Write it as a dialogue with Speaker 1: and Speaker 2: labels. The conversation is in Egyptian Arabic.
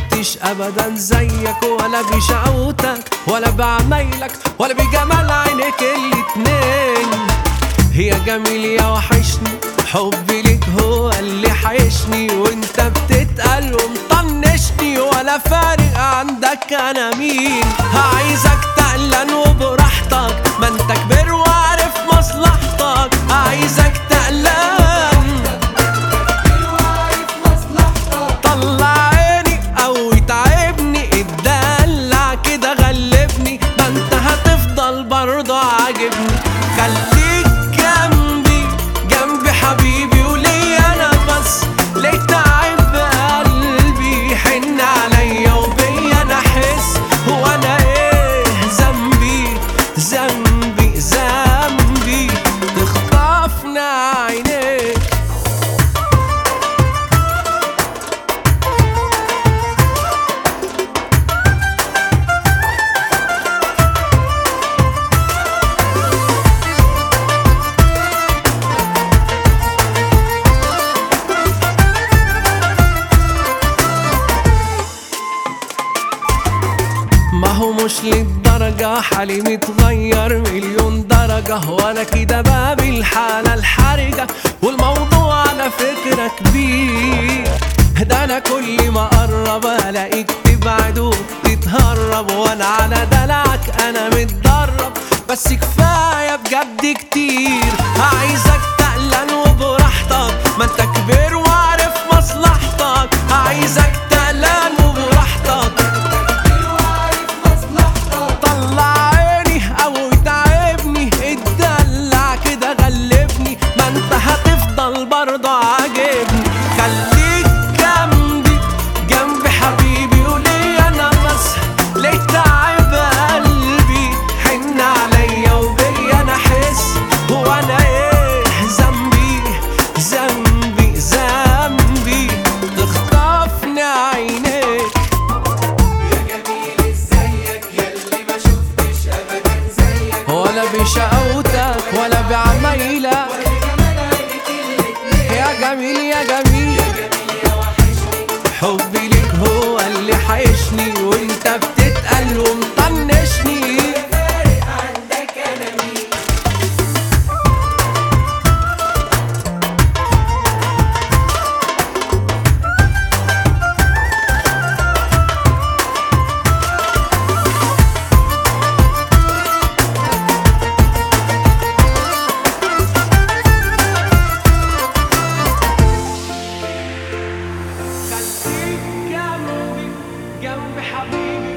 Speaker 1: شفتش ابدا زيك ولا بشقوتك ولا بعمايلك ولا بجمال عينيك الاتنين يا جميل يا وحشني حبي ليك هو اللي حيشني وانت بتتقل ومطنشني ولا فارق عندك انا مين عايزك تقلن وبراحتك ما انت كبير وعارف مصلحتك عايزك تقلن طلع عيني او يتعبني اتدلع كده غلبني ما انت هتفضل برضه عاجبني خليك جنبي جنبي حبيبي وليا انا بس ليه تعب قلبي حن عليا وبيا انا احس هو انا ايه ذنبي ذنبي ذنبي تخطفنا عينيك ما هو مش للدرجة حالي متغير مليون درجة وانا كده باب الحالة الحرجة والموضوع على فكرة كبير ده انا كل ما اقرب الاقيك تبعد وتتهرب وانا على دلعك انا متدرب بس كفاية بجد كتير عايزك تقلن وبراحتك ما انت كبير وعارف مصلحتك عايزك تقلن وبراحتك طلع عيني او يتعبني اتدلع كده غلبني ما انت هتفضل برضه عاجبني خليك جنبي جنبي حبيبي وليه انا بس ليه تعب قلبي حن عليا وبيا انا احس هو انا ايه ذنبي ذنبي ذنبي تخطفني عينيك ولا بشقوتك ولا بعمايلك يا جميل يا جميل حبي ليك هو اللي حيشني وانت بتتقل ومطنشني خليك جنبي جنبي حبيبي